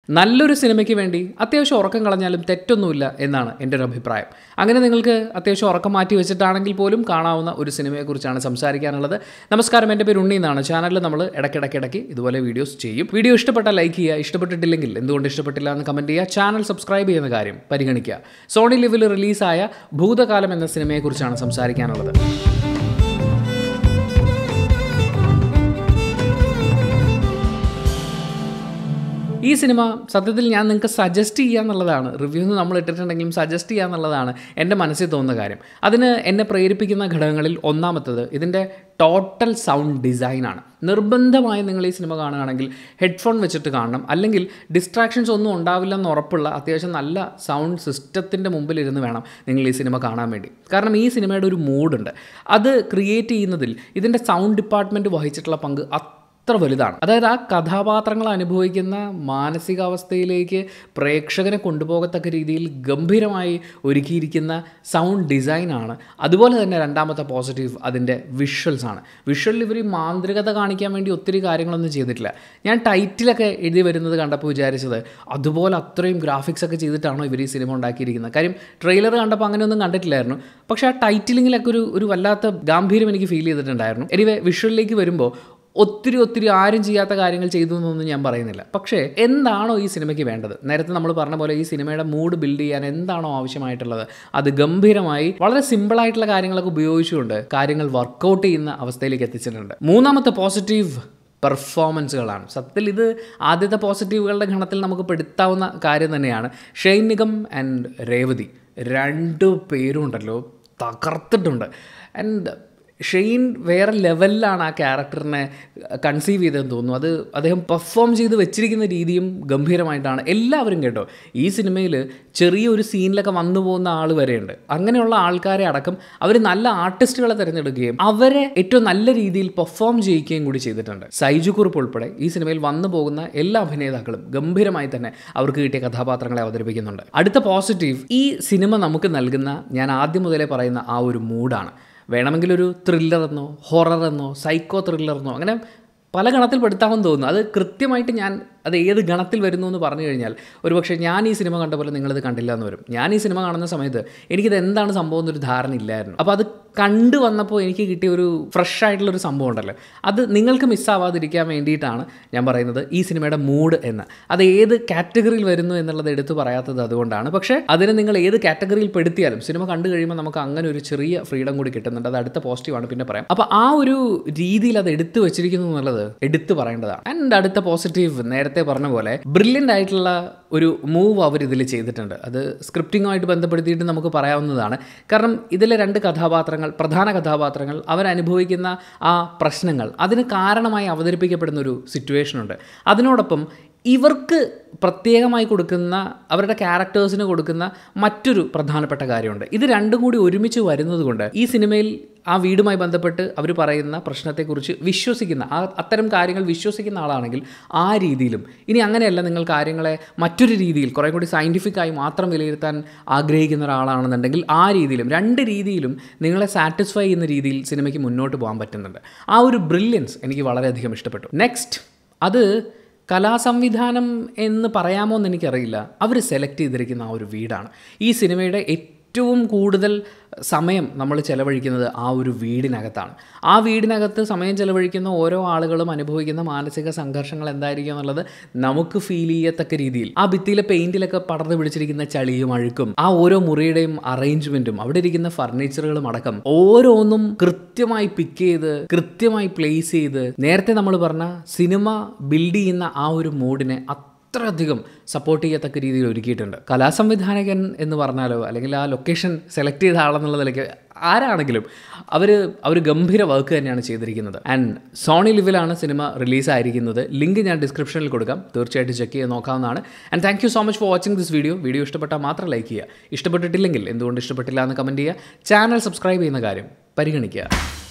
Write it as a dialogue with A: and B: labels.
A: നല്ലൊരു സിനിമയ്ക്ക് വേണ്ടി അത്യാവശ്യം ഉറക്കം കളഞ്ഞാലും തെറ്റൊന്നുമില്ല എന്നാണ് എൻ്റെ ഒരു അഭിപ്രായം അങ്ങനെ നിങ്ങൾക്ക് അത്യാവശ്യം ഉറക്കം മാറ്റി വെച്ചിട്ടാണെങ്കിൽ പോലും കാണാവുന്ന ഒരു സിനിമയെക്കുറിച്ചാണ് സംസാരിക്കാനുള്ളത് നമസ്കാരം എൻ്റെ പേര് ഉണ്ണി എന്നാണ് ചാനലിൽ നമ്മൾ ഇടയ്ക്കിടയ്ക്കിടയ്ക്ക് ഇതുപോലെ വീഡിയോസ് ചെയ്യും വീഡിയോ ഇഷ്ടപ്പെട്ടാൽ ലൈക്ക് ചെയ്യുക ഇഷ്ടപ്പെട്ടിട്ടില്ലെങ്കിൽ എന്തുകൊണ്ട് ഇഷ്ടപ്പെട്ടില്ല എന്ന് കമൻറ്റ് ചെയ്യുക ചാനൽ സബ്സ്ക്രൈബ് ചെയ്യുന്ന കാര്യം പരിഗണിക്കുക സോണി ലിവിൽ റിലീസായ ഭൂതകാലം എന്ന സിനിമയെക്കുറിച്ചാണ് സംസാരിക്കാനുള്ളത് ഈ സിനിമ സത്യത്തിൽ ഞാൻ നിങ്ങൾക്ക് സജസ്റ്റ് ചെയ്യുക എന്നുള്ളതാണ് റിവ്യൂ നമ്മൾ ഇട്ടിട്ടുണ്ടെങ്കിലും സജസ്റ്റ് ചെയ്യുക എന്നുള്ളതാണ് എൻ്റെ മനസ്സിൽ തോന്നുന്ന കാര്യം അതിന് എന്നെ പ്രേരിപ്പിക്കുന്ന ഘടകങ്ങളിൽ ഒന്നാമത്തത് ഇതിൻ്റെ ടോട്ടൽ സൗണ്ട് ഡിസൈനാണ് നിർബന്ധമായും നിങ്ങൾ ഈ സിനിമ കാണുകയാണെങ്കിൽ ഹെഡ്ഫോൺ വെച്ചിട്ട് കാണണം അല്ലെങ്കിൽ ഡിസ്ട്രാക്ഷൻസ് ഒന്നും ഉണ്ടാവില്ലെന്ന് ഉറപ്പുള്ള അത്യാവശ്യം നല്ല സൗണ്ട് സിസ്റ്റത്തിൻ്റെ മുമ്പിൽ ഇരുന്ന് വേണം നിങ്ങൾ ഈ സിനിമ കാണാൻ വേണ്ടി കാരണം ഈ സിനിമയുടെ ഒരു മൂഡുണ്ട് അത് ക്രിയേറ്റ് ചെയ്യുന്നതിൽ ഇതിൻ്റെ സൗണ്ട് ഡിപ്പാർട്ട്മെൻറ്റ് വഹിച്ചിട്ടുള്ള പങ്ക് അത്ര വലുതാണ് അതായത് ആ കഥാപാത്രങ്ങൾ അനുഭവിക്കുന്ന മാനസികാവസ്ഥയിലേക്ക് പ്രേക്ഷകനെ കൊണ്ടുപോകത്തക്ക രീതിയിൽ ഗംഭീരമായി ഒരുക്കിയിരിക്കുന്ന സൗണ്ട് ഡിസൈനാണ് അതുപോലെ തന്നെ രണ്ടാമത്തെ പോസിറ്റീവ് അതിൻ്റെ വിഷ്വൽസ് ആണ് വിഷ്വലിൽ ഇവർ ഈ മാന്ത്രികത കാണിക്കാൻ വേണ്ടി ഒത്തിരി കാര്യങ്ങളൊന്നും ചെയ്തിട്ടില്ല ഞാൻ ടൈറ്റിലൊക്കെ എഴുതി വരുന്നത് കണ്ടപ്പോൾ വിചാരിച്ചത് അതുപോലെ അത്രയും ഗ്രാഫിക്സ് ഒക്കെ ചെയ്തിട്ടാണോ ഇവർ ഈ സിനിമ ഉണ്ടാക്കിയിരിക്കുന്നത് കാര്യം ട്രെയിലർ കണ്ടപ്പോൾ അങ്ങനെയൊന്നും കണ്ടിട്ടില്ലായിരുന്നു പക്ഷേ ആ ടൈറ്റിലിങ്ങിലൊക്കെ ഒരു ഒരു വല്ലാത്ത ഗാംഭീര്യം എനിക്ക് ഫീൽ ചെയ്തിട്ടുണ്ടായിരുന്നു എനിവേ വിഷ്വലിലേക്ക് വരുമ്പോൾ ഒത്തിരി ഒത്തിരി ആരും ചെയ്യാത്ത കാര്യങ്ങൾ ചെയ്തു എന്നൊന്നും ഞാൻ പറയുന്നില്ല പക്ഷേ എന്താണോ ഈ സിനിമയ്ക്ക് വേണ്ടത് നേരത്തെ നമ്മൾ പറഞ്ഞ പോലെ ഈ സിനിമയുടെ മൂഡ് ബിൽഡ് ചെയ്യാൻ എന്താണോ ആവശ്യമായിട്ടുള്ളത് അത് ഗംഭീരമായി വളരെ സിമ്പിളായിട്ടുള്ള കാര്യങ്ങളൊക്കെ ഉപയോഗിച്ചുകൊണ്ട് കാര്യങ്ങൾ വർക്കൗട്ട് ചെയ്യുന്ന അവസ്ഥയിലേക്ക് എത്തിച്ചിട്ടുണ്ട് മൂന്നാമത്തെ പോസിറ്റീവ് പെർഫോമൻസുകളാണ് സത്യത്തിൽ ഇത് ആദ്യത്തെ പോസിറ്റീവുകളുടെ ഗണത്തിൽ നമുക്ക് പെടുത്താവുന്ന കാര്യം തന്നെയാണ് ഷെയ്ൻ നിഗം ആൻഡ് രേവതി രണ്ടു പേരും ഉണ്ടല്ലോ തകർത്തിട്ടുണ്ട് ആൻഡ് ഷെയ്ൻ വേറെ ലെവലിലാണ് ആ ക്യാരക്ടറിനെ കൺസീവ് ചെയ്തതെന്ന് തോന്നുന്നു അത് അദ്ദേഹം പെർഫോം ചെയ്ത് വെച്ചിരിക്കുന്ന രീതിയും ഗംഭീരമായിട്ടാണ് എല്ലാവരും കേട്ടോ ഈ സിനിമയിൽ ചെറിയൊരു സീനിലൊക്കെ വന്നു പോകുന്ന ആൾ വരെയുണ്ട് അങ്ങനെയുള്ള ആൾക്കാരെ അടക്കം അവർ നല്ല ആർട്ടിസ്റ്റുകളെ തിരഞ്ഞെടുക്കുകയും അവരെ ഏറ്റവും നല്ല രീതിയിൽ പെർഫോം ചെയ്യിക്കുകയും കൂടി ചെയ്തിട്ടുണ്ട് സൈജു കുറുപ്പ് ഉൾപ്പെടെ ഈ സിനിമയിൽ വന്നു പോകുന്ന എല്ലാ അഭിനേതാക്കളും ഗംഭീരമായി തന്നെ അവർക്ക് കിട്ടിയ കഥാപാത്രങ്ങളെ അവതരിപ്പിക്കുന്നുണ്ട് അടുത്ത പോസിറ്റീവ് ഈ സിനിമ നമുക്ക് നൽകുന്ന ഞാൻ ആദ്യം മുതലേ പറയുന്ന ആ ഒരു മൂഡാണ് വേണമെങ്കിൽ ഒരു ത്രില്ലർ എന്നോ ഹൊറർ എന്നോ സൈക്കോ ത്രില്ലർ എന്നോ അങ്ങനെ പല ഗണത്തിൽ പെടുത്താമെന്ന് തോന്നുന്നു അത് കൃത്യമായിട്ട് ഞാൻ അത് ഏത് ഗണത്തിൽ വരുന്നു എന്ന് പറഞ്ഞു കഴിഞ്ഞാൽ ഒരുപക്ഷെ ഞാൻ ഈ സിനിമ കണ്ട പോലെ നിങ്ങളിത് കണ്ടില്ല എന്ന് വരും ഞാൻ ഈ സിനിമ കാണുന്ന സമയത്ത് എനിക്കിത് എന്താണ് സംഭവം എന്നൊരു ധാരണ ഇല്ലായിരുന്നു അപ്പോൾ അത് കണ്ടു വന്നപ്പോൾ എനിക്ക് കിട്ടിയ ഒരു ഫ്രഷ് ആയിട്ടുള്ളൊരു സംഭവം ഉണ്ടല്ലോ അത് നിങ്ങൾക്ക് മിസ്സാവാതിരിക്കാൻ വേണ്ടിയിട്ടാണ് ഞാൻ പറയുന്നത് ഈ സിനിമയുടെ മൂഡ് എന്ന് അത് ഏത് കാറ്റഗറിയിൽ വരുന്നു എന്നുള്ളത് എടുത്തു പറയാത്തത് അതുകൊണ്ടാണ് പക്ഷേ അതിനെ നിങ്ങൾ ഏത് കാറ്റഗറിയിൽ പെടുത്തിയാലും സിനിമ കണ്ടു കഴിയുമ്പോൾ നമുക്ക് അങ്ങനെ ഒരു ചെറിയ ഫ്രീഡം കൂടി കിട്ടുന്നുണ്ട് അത് അടുത്ത പോസിറ്റീവാണ് പിന്നെ പറയാം അപ്പോൾ ആ ഒരു രീതിയിൽ അത് എടുത്തു വെച്ചിരിക്കുന്നു എന്നുള്ളത് എടുത്തു പറയേണ്ടതാണ് ആൻഡ് അടുത്ത പോസിറ്റീവ് നേരത്തെ പറഞ്ഞ പോലെ ബ്രില്യൻ്റ് ആയിട്ടുള്ള ഒരു മൂവ് അവർ ഇതിൽ ചെയ്തിട്ടുണ്ട് അത് സ്ക്രിപ്റ്റിങ്ങുമായിട്ട് ബന്ധപ്പെടുത്തിയിട്ട് നമുക്ക് പറയാവുന്നതാണ് കാരണം ഇതിലെ രണ്ട് കഥാപാത്രങ്ങൾ പ്രധാന കഥാപാത്രങ്ങൾ അവരനുഭവിക്കുന്ന ആ പ്രശ്നങ്ങൾ അതിന് കാരണമായി അവതരിപ്പിക്കപ്പെടുന്ന ഒരു സിറ്റുവേഷനുണ്ട് അതിനോടൊപ്പം ഇവർക്ക് പ്രത്യേകമായി കൊടുക്കുന്ന അവരുടെ ക്യാരക്ടേഴ്സിന് കൊടുക്കുന്ന മറ്റൊരു പ്രധാനപ്പെട്ട കാര്യമുണ്ട് ഇത് രണ്ടും കൂടി ഒരുമിച്ച് വരുന്നത് കൊണ്ട് ഈ സിനിമയിൽ ആ വീടുമായി ബന്ധപ്പെട്ട് അവർ പറയുന്ന പ്രശ്നത്തെക്കുറിച്ച് വിശ്വസിക്കുന്ന ആ അത്തരം കാര്യങ്ങൾ വിശ്വസിക്കുന്ന ആളാണെങ്കിൽ ആ രീതിയിലും ഇനി അങ്ങനെയല്ല നിങ്ങൾ കാര്യങ്ങളെ മറ്റൊരു രീതിയിൽ കുറേ കൂടി സയൻറ്റിഫിക്കായി മാത്രം വിലയിരുത്താൻ ആഗ്രഹിക്കുന്ന ഒരാളാണെന്നുണ്ടെങ്കിൽ ആ രീതിയിലും രണ്ട് രീതിയിലും നിങ്ങളെ സാറ്റിസ്ഫൈ ചെയ്യുന്ന രീതിയിൽ സിനിമയ്ക്ക് മുന്നോട്ട് പോകാൻ പറ്റുന്നുണ്ട് ആ ഒരു ബ്രില്യൻസ് എനിക്ക് വളരെയധികം ഇഷ്ടപ്പെട്ടു നെക്സ്റ്റ് അത് കലാസംവിധാനം എന്ന് പറയാമോ എന്ന് എനിക്കറിയില്ല അവർ സെലക്ട് ചെയ്തിരിക്കുന്ന ആ ഒരു വീടാണ് ഈ സിനിമയുടെ ഏറ്റവും കൂടുതൽ സമയം നമ്മൾ ചെലവഴിക്കുന്നത് ആ ഒരു വീടിനകത്താണ് ആ വീടിനകത്ത് സമയം ചെലവഴിക്കുന്ന ഓരോ ആളുകളും അനുഭവിക്കുന്ന മാനസിക സംഘർഷങ്ങൾ എന്തായിരിക്കും എന്നുള്ളത് നമുക്ക് ഫീൽ ചെയ്യത്തക്ക രീതിയിൽ ആ ഭിത്തിയിലെ പെയിന്റിലൊക്കെ പടർന്നു പിടിച്ചിരിക്കുന്ന ചളിയും അഴുക്കും ആ ഓരോ മുറിയുടെയും അറേഞ്ച്മെന്റും അവിടെ ഇരിക്കുന്ന ഫർണിച്ചറുകളും അടക്കം ഓരോന്നും കൃത്യമായി പിക്ക് ചെയ്ത് കൃത്യമായി പ്ലേസ് ചെയ്ത് നേരത്തെ നമ്മൾ പറഞ്ഞ സിനിമ ബിൽഡ് ചെയ്യുന്ന ആ ഒരു മൂഡിനെ അത്രയധികം സപ്പോർട്ട് ചെയ്യത്തക്ക രീതിയിൽ ഒരുക്കിയിട്ടുണ്ട് കലാസംവിധായകൻ എന്ന് പറഞ്ഞാലോ അല്ലെങ്കിൽ ആ ലൊക്കേഷൻ സെലക്ട് ചെയ്ത ആളെന്നുള്ള നിലയ്ക്ക് ആരാണെങ്കിലും അവർ അവർ ഗംഭീര വർക്ക് തന്നെയാണ് ചെയ്തിരിക്കുന്നത് ആൻഡ് സോണി ലിവിലാണ് സിനിമ റിലീസായിരിക്കുന്നത് ലിങ്ക് ഞാൻ ഡിസ്ക്രിപ്ഷനിൽ കൊടുക്കാം തീർച്ചയായിട്ടും ചെക്ക് ചെയ്ത് നോക്കാവുന്നതാണ് and thank you so much for watching this video video ഇഷ്ടപ്പെട്ടാൽ മാത്രം ലൈക്ക് ചെയ്യുക ഇഷ്ടപ്പെട്ടിട്ടില്ലെങ്കിൽ എന്തുകൊണ്ട് ഇഷ്ടപ്പെട്ടില്ല എന്ന് കമൻറ്റ് ചെയ്യുക ചാനൽ സബ്സ്ക്രൈബ് ചെയ്യുന്ന കാര്യം പരിഗണിക്കുക